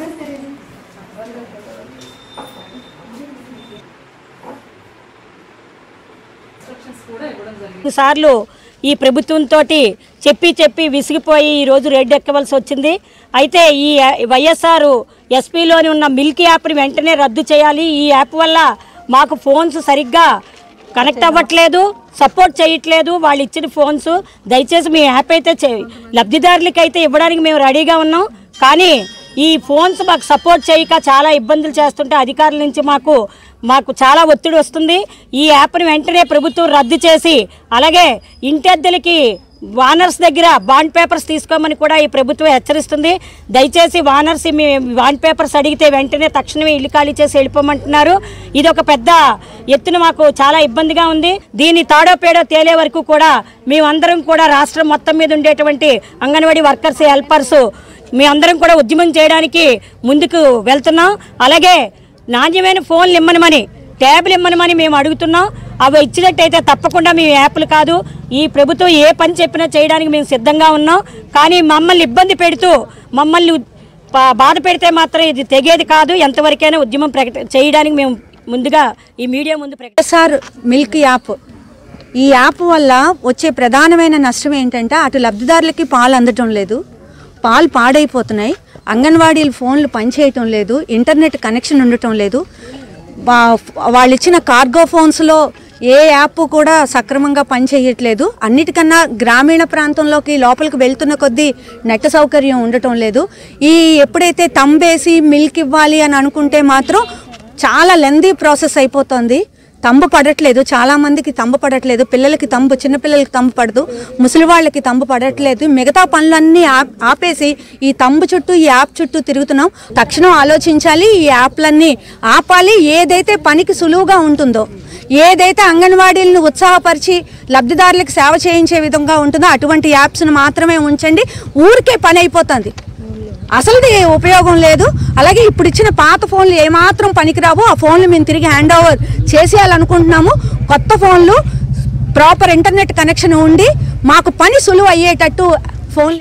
సార్లు ఈ ప్రభుత్వంతో చెప్పి చెప్పి విసిగిపోయి ఈరోజు రెడ్ ఎక్కవలసి వచ్చింది అయితే ఈ వైఎస్ఆర్ ఎస్పీలోని ఉన్న మిల్క్ యాప్ని వెంటనే రద్దు చేయాలి ఈ యాప్ వల్ల మాకు ఫోన్స్ సరిగ్గా కనెక్ట్ అవ్వట్లేదు సపోర్ట్ చేయట్లేదు వాళ్ళు ఇచ్చిన ఫోన్స్ దయచేసి మీ యాప్ అయితే చే- లబ్ధిదారులకైతే ఇవ్వడానికి మేము రెడీగా ఉన్నాం కానీ ఈ ఫోన్స్ మాకు సపోర్ట్ చేయక చాలా ఇబ్బందులు చేస్తుంటే అధికారుల నుంచి మాకు మాకు చాలా ఒత్తిడి వస్తుంది ఈ యాప్ని వెంటనే ప్రభుత్వం రద్దు చేసి అలాగే ఇంటద్దెలకి వానర్స్ దగ్గర బాండ్ పేపర్స్ తీసుకోమని కూడా ఈ ప్రభుత్వం హెచ్చరిస్తుంది దయచేసి వానర్స్ మీ బాండ్ పేపర్స్ అడిగితే వెంటనే తక్షణమే ఇల్లు ఖాళీ చేసి వెళ్ళిపోమంటున్నారు ఇది ఒక పెద్ద ఎత్తున మాకు చాలా ఇబ్బందిగా ఉంది దీని తాడో పేడో తేలే వరకు కూడా మేమందరం కూడా రాష్ట్రం మొత్తం మీద ఉండేటువంటి అంగన్వాడీ వర్కర్స్ హెల్పర్స్ మేమందరం కూడా ఉద్యమం చేయడానికి ముందుకు వెళ్తున్నాం అలాగే నాణ్యమైన ఫోన్లు ఇమ్మనమని ట్యాబ్లు ఇమ్మనమని మేము అడుగుతున్నాం అవి ఇచ్చినట్టయితే తప్పకుండా మేము యాప్లు కాదు ఈ ప్రభుత్వం ఏ పని చెప్పినా చేయడానికి మేము సిద్ధంగా ఉన్నాం కానీ మమ్మల్ని ఇబ్బంది పెడుతూ మమ్మల్ని ఉద్- పా- బాధ పెడితే మాత్రం ఇది తెగేది కాదు ఎంతవరకైనా ఉద్యమం ప్రకట చేయడానికి మేము ముందుగా ఈ మీడియా ముందు ప్రకట వైఎస్ఆర్ మిల్క్ యాప్ ఈ యాప్ వల్ల వచ్చే ప్రధానమైన నష్టం ఏంటంటే అటు లబ్ధిదారులకి పాలు అందటం లేదు పాలు పాడైపోతున్నాయి అంగన్వాడీలు ఫోన్లు పనిచేయటం లేదు ఇంటర్నెట్ కనెక్షన్ ఉండటం లేదు వా- వాళ్ళు ఇచ్చిన కార్గో ఫోన్స్లో ఏ యాప్ కూడా సక్రమంగా పనిచేయట్లేదు అన్నిటికన్నా గ్రామీణ ప్రాంతంలోకి లోపలికి వెళ్తున్న కొద్దీ నెట్ సౌకర్యం ఉండటం లేదు ఈ ఎప్పుడైతే తంబేసి మిల్క్ ఇవ్వాలి అని అనుకుంటే మాత్రం చాలా లెందీ ప్రాసెస్ అయిపోతుంది తంబు పడట్లేదు చాలా మందికి తంబు పడట్లేదు పిల్లలకి తంబు చిన్నపిల్లలకి తంబు పడదు ముసలి వాళ్ళకి తంబు పడట్లేదు మిగతా పనులన్నీ ఆప్- ఆపేసి ఈ తంబు చుట్టూ ఈ యాప్ చుట్టూ తిరుగుతున్నాం తక్షణం ఆలోచించాలి ఈ యాప్లన్నీ ఆపాలి ఏదైతే పనికి సులువుగా ఉంటుందో ఏదైతే అంగన్వాడీలను ఉత్సాహపరిచి లబ్ధిదారులకు సేవ చేయించే విధంగా ఉంటుందో అటువంటి యాప్స్ను మాత్రమే ఉంచండి ఊరికే పని అయిపోతుంది అసలుది ఉపయోగం లేదు అలాగే ఇప్పుడు ఇచ్చిన పాత ఫోన్లు ఏమాత్రం పనికిరావు ఆ ఫోన్లు మేము తిరిగి హ్యాండ్ ఓవర్ చేసేయాలనుకుంటున్నాము కొత్త ఫోన్లు ప్రాపర్ ఇంటర్నెట్ కనెక్షన్ ఉండి మాకు పని సులువు అయ్యేటట్టు ఫోన్లు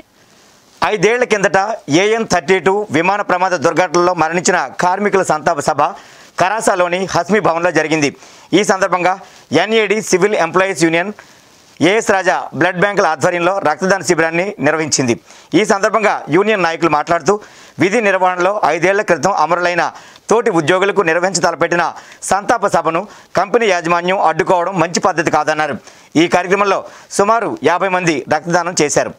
ఐదేళ్ల కిందట ఏఎన్ థర్టీ టూ విమాన ప్రమాద దుర్ఘటనలో మరణించిన కార్మికుల సంతాప సభ కరాసాలోని హస్మి భవన్లో జరిగింది ఈ సందర్భంగా NAD civil employees union AS Raja blood బ్యాంకుల ఆధ్వర్యంలో రక్తదాన శిబిరాన్ని నిర్వహించింది ఈ సందర్భంగా యూనియన్ నాయకులు మాట్లాడుతూ విధి నిర్వహణలో ఐదేళ్ల క్రితం అమరులైన తోటి ఉద్యోగులకు నిర్వహించ తలపెట్టిన సంతాప సభను కంపెనీ యాజమాన్యం అడ్డుకోవడం మంచి పద్ధతి కాదన్నారు ఈ కార్యక్రమంలో సుమారు యాభై మంది రక్తదానం చేశారు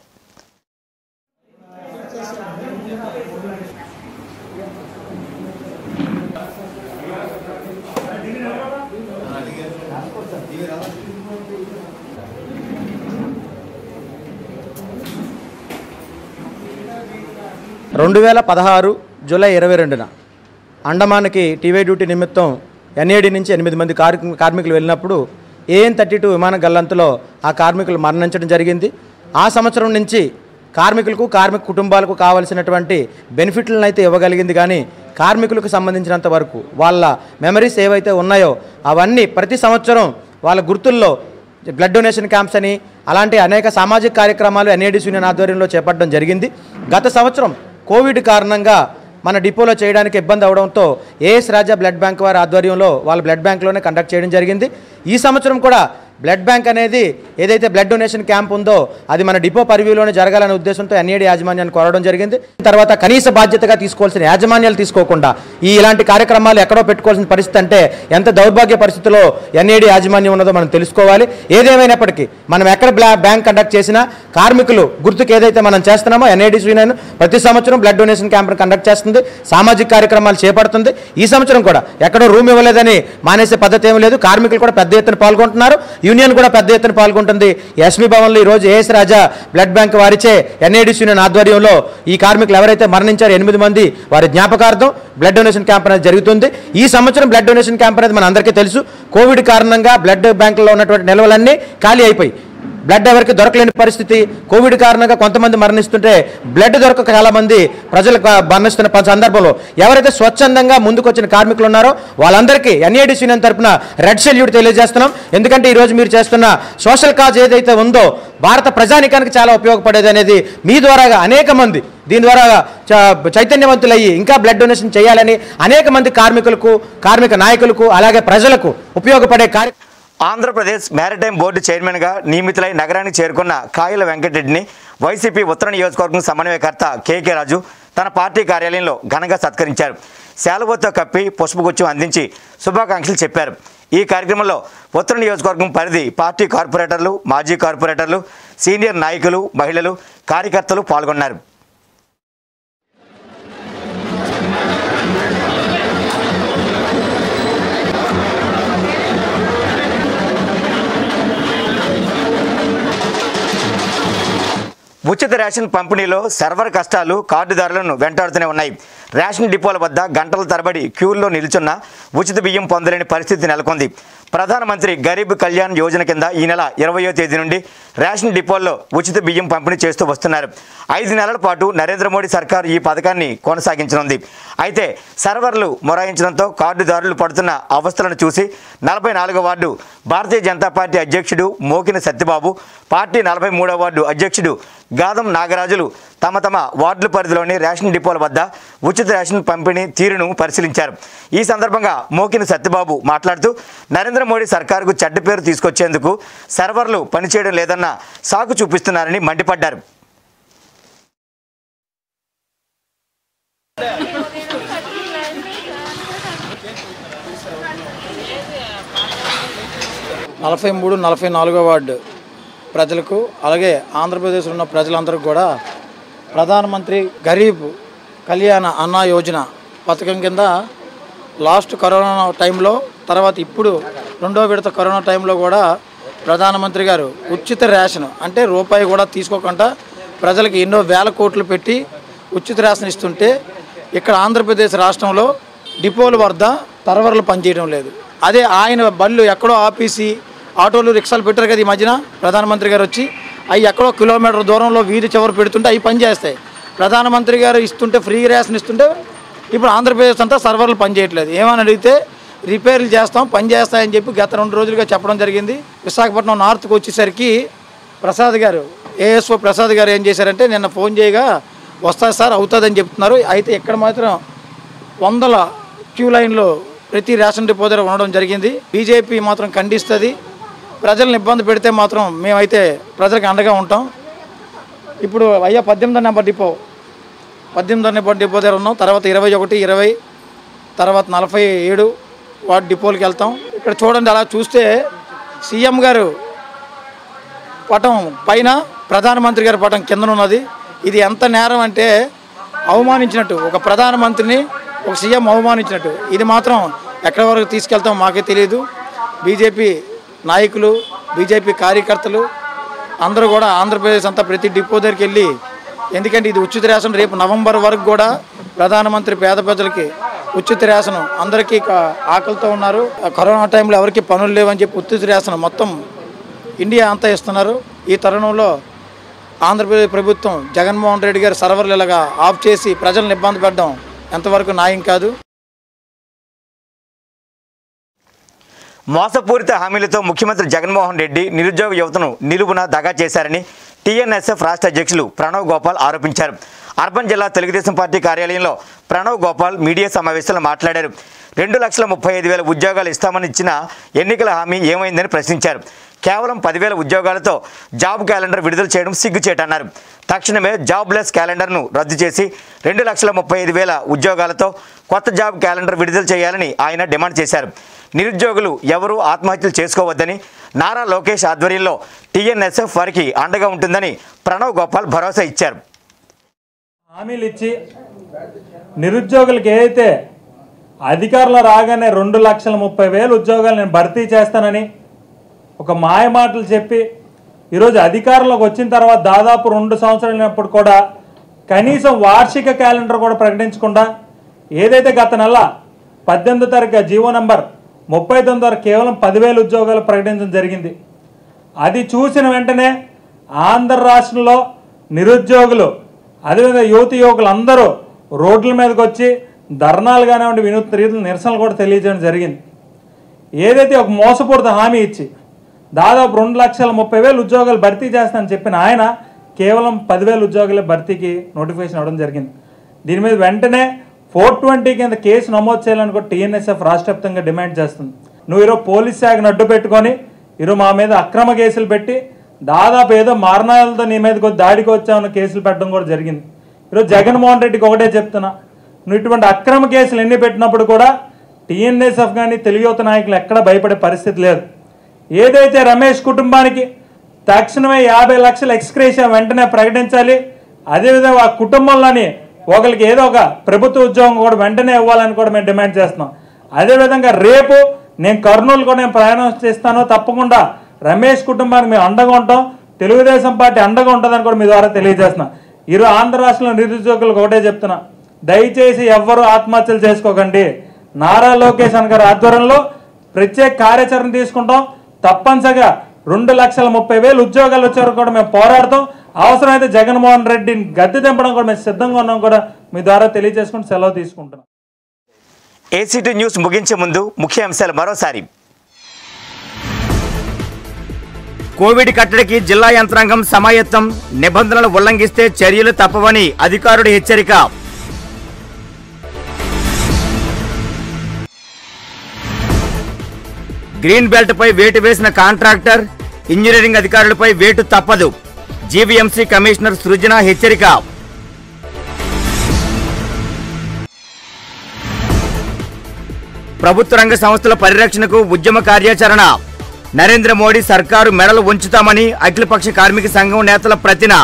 రెండు వేల పదహారు జూలై ఇరవై రెండున అండమాన్కి టీవీ డ్యూటీ నిమిత్తం ఎన్ఏడి నుంచి ఎనిమిది మంది కార్మి కార్మికులు వెళ్ళినప్పుడు ఏఎన్ థర్టీ టూ విమాన గల్లంతులో ఆ కార్మికులు మరణించడం జరిగింది ఆ సంవత్సరం నుంచి కార్మికులకు కార్మిక కుటుంబాలకు కావలసినటువంటి బెనిఫిట్లను అయితే ఇవ్వగలిగింది కానీ కార్మికులకు సంబంధించినంత వరకు వాళ్ళ మెమరీస్ ఏవైతే ఉన్నాయో అవన్నీ ప్రతి సంవత్సరం వాళ్ళ గుర్తుల్లో బ్లడ్ డొనేషన్ క్యాంప్స్ అని అలాంటి అనేక సామాజిక కార్యక్రమాలు ఎన్ఏడిస్ యూనియన్ ఆధ్వర్యంలో చేపట్టడం జరిగింది గత సంవత్సరం కోవిడ్ కారణంగా మన డిపోలో చేయడానికి ఇబ్బంది అవడంతో ఏఎస్ రాజా బ్లడ్ బ్యాంక్ వారి ఆధ్వర్యంలో వాళ్ళ బ్లడ్ బ్యాంక్లోనే కండక్ట్ చేయడం జరిగింది ఈ సంవత్సరం కూడా బ్లడ్ బ్యాంక్ అనేది ఏదైతే బ్లడ్ డొనేషన్ క్యాంప్ ఉందో అది మన డిపో పరివ్యూలోనే జరగాలనే ఉద్దేశంతో ఎన్ఏడి యాజమాన్యాన్ని కోరడం జరిగింది తర్వాత కనీస బాధ్యతగా తీసుకోవాల్సిన యాజమాన్యాలు తీసుకోకుండా ఈ ఇలాంటి కార్యక్రమాలు ఎక్కడో పెట్టుకోవాల్సిన పరిస్థితి అంటే ఎంత దౌర్భాగ్య పరిస్థితిలో ఎన్ఏడి యాజమాన్యం ఉన్నదో మనం తెలుసుకోవాలి ఏదేమైనప్పటికీ మనం ఎక్కడ బ్లా బ్యాంక్ కండక్ట్ చేసినా కార్మికులు గుర్తుకు ఏదైతే మనం చేస్తున్నామో ఎన్ఏడి యూనియన్ ప్రతి సంవత్సరం బ్లడ్ డొనేషన్ క్యాంప్ కండక్ట్ చేస్తుంది సామాజిక కార్యక్రమాలు చేపడుతుంది ఈ సంవత్సరం కూడా ఎక్కడో రూమ్ ఇవ్వలేదని మానేసే పద్ధతి ఏమీ లేదు కార్మికులు కూడా పెద్ద ఎత్తున పాల్గొంటున్నారు యూనియన్ కూడా పెద్ద ఎత్తున పాల్గొంటుంది ఎస్మి భవన్లో ఈ రోజు ఏఎస్ రాజా బ్లడ్ బ్యాంక్ వారిచే ఎన్ఏడిస్ యూనియన్ ఆధ్వర్యంలో ఈ కార్మికులు ఎవరైతే మరణించారో ఎనిమిది మంది వారి జ్ఞాపకార్థం బ్లడ్ డొనేషన్ క్యాంప్ అనేది జరుగుతుంది ఈ సంవత్సరం బ్లడ్ డొనేషన్ క్యాంప్ అనేది మన అందరికీ తెలుసు కోవిడ్ కారణంగా బ్లడ్ బ్యాంకులో ఉన్నటువంటి నిల్వలన్నీ ఖాళీ అయిపోయి బ్లడ్ ఎవరికి దొరకలేని పరిస్థితి కోవిడ్ కారణంగా కొంతమంది మరణిస్తుంటే బ్లడ్ దొరకక చాలా మంది ప్రజలు క- మరణిస్తున్న ప- సందర్భంలో ఎవరైతే స్వచ్ఛందంగా ముందుకు వచ్చిన కార్మికులు ఉన్నారో వాళ్ళందరికీ ఎన్ఏడి యూనియన్ తరపున రెడ్ సెల్యూట్ తెలియజేస్తున్నాం ఎందుకంటే ఈ రోజు మీరు చేస్తున్న సోషల్ కాజ్ ఏదైతే ఉందో భారత ప్రజానికానికి చాలా ఉపయోగపడేది అనేది మీ ద్వారాగా అనేక మంది దీని ద్వారా చ- చైతన్యవంతులయ్యి ఇంకా బ్లడ్ డొనేషన్ చేయాలని అనేక మంది కార్మికులకు కార్మిక నాయకులకు అలాగే ప్రజలకు ఉపయోగపడే కార్య ఆంధ్రప్రదేశ్ మ్యారిటైమ్ బోర్డు చైర్మన్గా నియమితులై నగరానికి చేరుకున్న కాయల వెంకటరెడ్డిని వైసీపీ ఉత్తర నియోజకవర్గం సమన్వయకర్త కేకే రాజు తన పార్టీ కార్యాలయంలో ఘనంగా సత్కరించారు శాలువతో కప్పి పుష్పగుచ్చం అందించి శుభాకాంక్షలు చెప్పారు ఈ కార్యక్రమంలో ఉత్తర నియోజకవర్గం పరిధి పార్టీ కార్పొరేటర్లు మాజీ కార్పొరేటర్లు సీనియర్ నాయకులు మహిళలు కార్యకర్తలు పాల్గొన్నారు ఉచిత రేషన్ పంపిణీలో సర్వర్ కష్టాలు కార్డుదారులను వెంటాడుతూనే ఉన్నాయి రేషన్ డిపోల వద్ద గంటల తరబడి క్యూల్లో నిల్చున్న ఉచిత బియ్యం పొందలేని పరిస్థితి నెలకొంది ప్రధానమంత్రి గరీబ్ కళ్యాణ్ యోజన కింద ఈ నెల ఇరవయో తేదీ నుండి రేషన్ డిపోల్లో ఉచిత బియ్యం పంపిణీ చేస్తూ వస్తున్నారు ఐదు నెలల పాటు నరేంద్ర మోడీ సర్కార్ ఈ పథకాన్ని కొనసాగించనుంది అయితే సర్వర్లు మొరాయించడంతో కార్డుదారులు పడుతున్న అవస్థలను చూసి నలభై నాలుగో వార్డు భారతీయ జనతా పార్టీ అధ్యక్షుడు మోకిన సత్యబాబు పార్టీ నలభై మూడో వార్డు అధ్యక్షుడు గాదం నాగరాజులు తమ తమ వార్డుల పరిధిలోని రేషన్ డిపోల వద్ద ఉచిత రేషన్ పంపిణీ తీరును పరిశీలించారు ఈ సందర్భంగా మోకిన సత్యబాబు మాట్లాడుతూ నరేంద్ర మోడీ సర్కారుకు చెడ్డ పేరు తీసుకొచ్చేందుకు సర్వర్లు పనిచేయడం లేదన్న సాకు చూపిస్తున్నారని మండిపడ్డారు నలభై మూడు నలభై నాలుగో వార్డు ప్రజలకు అలాగే ఆంధ్రప్రదేశ్లో ఉన్న ప్రజలందరికీ కూడా ప్రధానమంత్రి గరీబ్ కళ్యాణ అన్న యోజన పథకం కింద లాస్ట్ కరోనా టైంలో తర్వాత ఇప్పుడు రెండో విడత కరోనా టైంలో కూడా ప్రధానమంత్రి గారు ఉచిత రేషన్ అంటే రూపాయి కూడా తీసుకోకుండా ప్రజలకు ఎన్నో వేల కోట్లు పెట్టి ఉచిత రేషన్ ఇస్తుంటే ఇక్కడ ఆంధ్రప్రదేశ్ రాష్ట్రంలో డిపోల వద్ద సర్వర్లు పనిచేయడం లేదు అదే ఆయన బళ్ళు ఎక్కడో ఆపేసి ఆటోలు రిక్షాలు పెట్టారు కదా ఈ మధ్యన ప్రధానమంత్రి గారు వచ్చి అవి ఎక్కడో కిలోమీటర్ దూరంలో వీధి చివరి పెడుతుంటే అవి పనిచేస్తాయి ప్రధానమంత్రి గారు ఇస్తుంటే ఫ్రీ రేషన్ ఇస్తుంటే ఇప్పుడు ఆంధ్రప్రదేశ్ అంతా సర్వర్లు పనిచేయట్లేదు ఏమని అడిగితే రిపేర్లు చేస్తాం పని చేస్తాయని చెప్పి గత రెండు రోజులుగా చెప్పడం జరిగింది విశాఖపట్నం నార్త్కి వచ్చేసరికి ప్రసాద్ గారు ఏఎస్ఓ ప్రసాద్ గారు ఏం చేశారంటే నిన్న ఫోన్ చేయగా వస్తుంది సార్ అవుతుందని చెప్తున్నారు అయితే ఇక్కడ మాత్రం వందల క్యూ లైన్లో ప్రతి రేషన్ డిపో దగ్గర ఉండడం జరిగింది బీజేపీ మాత్రం ఖండిస్తుంది ప్రజలను ఇబ్బంది పెడితే మాత్రం మేమైతే ప్రజలకు అండగా ఉంటాం ఇప్పుడు అయ్యా పద్దెనిమిదో నెంబర్ డిపో పద్దెనిమిదో నెంబర్ డిపో దగ్గర ఉన్నాం తర్వాత ఇరవై ఒకటి ఇరవై తర్వాత నలభై ఏడు వాటి డిపోలకి వెళ్తాం ఇక్కడ చూడండి అలా చూస్తే సీఎం గారు పటం పైన ప్రధానమంత్రి గారి పటం కింద ఉన్నది ఇది ఎంత నేరం అంటే అవమానించినట్టు ఒక ప్రధానమంత్రిని ఒక సీఎం అవమానించినట్టు ఇది మాత్రం ఎక్కడి వరకు తీసుకెళ్తాం మాకే తెలియదు బీజేపీ నాయకులు బీజేపీ కార్యకర్తలు అందరూ కూడా ఆంధ్రప్రదేశ్ అంతా ప్రతి డిపో దగ్గరికి వెళ్ళి ఎందుకంటే ఇది ఉచిత రేషన్ రేపు నవంబర్ వరకు కూడా ప్రధానమంత్రి పేద ప్రజలకి ఉచిత రేషన్ అందరికీ క- ఆకలితో ఉన్నారు ఆ కరోనా టైంలో ఎవరికి పనులు లేవని చెప్పి ఉచిత రేషన్ మొత్తం ఇండియా అంతా ఇస్తున్నారు ఈ తరుణంలో ఆంధ్రప్రదేశ్ ప్రభుత్వం జగన్మోహన్ రెడ్డి గారు సర్వర్లు ఇలాగా ఆఫ్ చేసి ప్రజలను ఇబ్బంది పెట్టడం ఎంతవరకు న్యాయం కాదు మోసపూరిత హామీలతో ముఖ్యమంత్రి జగన్మోహన్ రెడ్డి నిరుద్యోగ యువతను నిలువున దగా చేశారని టీఎన్ఎస్ఎఫ్ రాష్ట్ర అధ్యక్షులు ప్రణవ్ గోపాల్ ఆరోపించారు అర్బన్ జిల్లా తెలుగుదేశం పార్టీ కార్యాలయంలో ప్రణవ్ గోపాల్ మీడియా సమావేశంలో మాట్లాడారు రెండు లక్షల ముప్పై ఐదు వేల ఉద్యోగాలు ఇస్తామని ఇచ్చిన ఎన్నికల హామీ ఏమైందని ప్రశ్నించారు కేవలం పదివేల ఉద్యోగాలతో జాబ్ క్యాలెండర్ విడుదల చేయడం సిగ్గుచేటన్నారు తక్షణమే జాబ్లెస్ క్యాలెండర్ను రద్దు చేసి రెండు లక్షల ముప్పై ఐదు వేల ఉద్యోగాలతో కొత్త జాబ్ క్యాలెండర్ విడుదల చేయాలని ఆయన డిమాండ్ చేశారు నిరుద్యోగులు ఎవరూ ఆత్మహత్యలు చేసుకోవద్దని నారా లోకేష్ ఆధ్వర్యంలో టీఎన్ఎస్ఎఫ్ వారికి అండగా ఉంటుందని ప్రణవ్ గోపాల్ భరోసా ఇచ్చారు హామీలు ఇచ్చి నిరుద్యోగులకు ఏదైతే అధికారంలో రాగానే రెండు లక్షల ముప్పై వేల ఉద్యోగాలు నేను భర్తీ చేస్తానని ఒక మాయ మాటలు చెప్పి ఈరోజు అధికారంలోకి వచ్చిన తర్వాత దాదాపు రెండు సంవత్సరాలైనప్పుడు కూడా కనీసం వార్షిక క్యాలెండర్ కూడా ప్రకటించకుండా ఏదైతే గత నెల పద్దెనిమిదో తారీఖు జీవో నంబర్ ముప్పై తొమ్మిది వరకు కేవలం పదివేల ఉద్యోగాలు ప్రకటించడం జరిగింది అది చూసిన వెంటనే ఆంధ్ర రాష్ట్రంలో నిరుద్యోగులు అదేవిధంగా యువతి యువకులు అందరూ రోడ్ల మీదకి వచ్చి ధర్నాలు కానివ్వండి వినూత్న రీతిలో నిరసనలు కూడా తెలియజేయడం జరిగింది ఏదైతే ఒక మోసపూరిత హామీ ఇచ్చి దాదాపు రెండు లక్షల ముప్పై వేలు ఉద్యోగాలు భర్తీ చేస్తానని చెప్పిన ఆయన కేవలం పదివేల ఉద్యోగాల భర్తీకి నోటిఫికేషన్ ఇవ్వడం జరిగింది దీని మీద వెంటనే ఫోర్ ట్వంటీ కింద కేసు నమోదు చేయాలని కూడా టీఎన్ఎస్ఎఫ్ రాష్ట్ర వ్యాప్తంగా డిమాండ్ చేస్తుంది నువ్వు ఈరోజు పోలీస్ శాఖను అడ్డు పెట్టుకొని ఈరోజు మా మీద అక్రమ కేసులు పెట్టి దాదాపు ఏదో మారణాలతో నీ మీదకి వచ్చి దాడికి వచ్చామన్న కేసులు పెట్టడం కూడా జరిగింది ఈరోజు జగన్మోహన్ రెడ్డికి ఒకటే చెప్తున్నా నువ్వు ఇటువంటి అక్రమ కేసులు ఎన్ని పెట్టినప్పుడు కూడా టీఎన్ఎస్ఎఫ్ కానీ తెలుగు యువత నాయకులు ఎక్కడ భయపడే పరిస్థితి లేదు ఏదైతే రమేష్ కుటుంబానికి తక్షణమే యాభై లక్షల ఎక్స్క్రేషన్ వెంటనే ప్రకటించాలి అదేవిధంగా ఆ కుటుంబంలోని ఒకరికి ఏదో ఒక ప్రభుత్వ ఉద్యోగం కూడా వెంటనే ఇవ్వాలని కూడా మేము డిమాండ్ చేస్తున్నాం అదేవిధంగా రేపు నేను కర్నూలు కూడా నేను ప్రయాణం చేస్తాను తప్పకుండా రమేష్ కుటుంబానికి మేము అండగా ఉంటాం తెలుగుదేశం పార్టీ అండగా ఉంటుందని కూడా మీ ద్వారా తెలియజేస్తున్నా ఇరు ఆంధ్ర రాష్ట్రంలో నిరుద్యోగులకు ఒకటే చెప్తున్నా దయచేసి ఎవ్వరూ ఆత్మహత్యలు చేసుకోకండి నారా లోకేష్ అన్న గారి ఆధ్వర్యంలో ప్రత్యేక కార్యాచరణ తీసుకుంటాం తప్పనిసరిగా రెండు లక్షల ముప్పై వేలు ఉద్యోగాలు వచ్చే వరకు కూడా మేము పోరాడతాం అవసరమైతే జగన్మోహన్ రెడ్డిని గద్దె దింపడం కూడా మేము సిద్ధంగా ఉన్నాం కూడా మీ ద్వారా తెలియజేసుకుని సెలవు తీసుకుంటున్నాం ఏసీటీ న్యూస్ ముగించే ముందు ముఖ్య అంశాలు మరోసారి కోవిడ్ కట్టడికి జిల్లా యంత్రాంగం సమాయత్తం నిబంధనలు ఉల్లంఘిస్తే చర్యలు తప్పవని అధికారుడి హెచ్చరిక గ్రీన్ బెల్ట్ పై వేటు వేసిన కాంట్రాక్టర్ ఇంజనీరింగ్ అధికారులపై వేటు తప్పదు జీవీఎంసీ కమిషనర్ సృజన హెచ్చరిక ప్రభుత్వ రంగ సంస్థల పరిరక్షణకు ఉద్యమ కార్యాచరణ నరేంద్ర మోడీ సర్కారు మెడలు ఉంచుతామని అఖిలపక్ష కార్మిక సంఘం నేతల ప్రతిన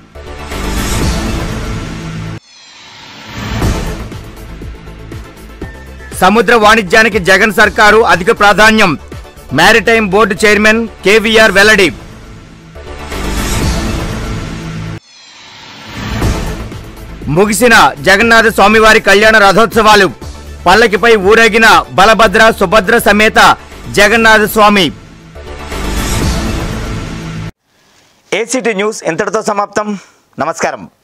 సముద్ర వాణిజ్యానికి జగన్ సర్కారు అధిక ప్రాధాన్యం మ్యారిటైమ్ బోర్డు చైర్మన్ కేవీఆర్ వెల్లడి ముగిసిన జగన్నాథ స్వామివారి కళ్యాణ రథోత్సవాలు పల్లకిపై ఊరేగిన బలభద్ర సుభద్ర సమేత జగన్నాథ స్వామి ఏసీటీ న్యూస్ ఇంతటితో సమాప్తం నమస్కారం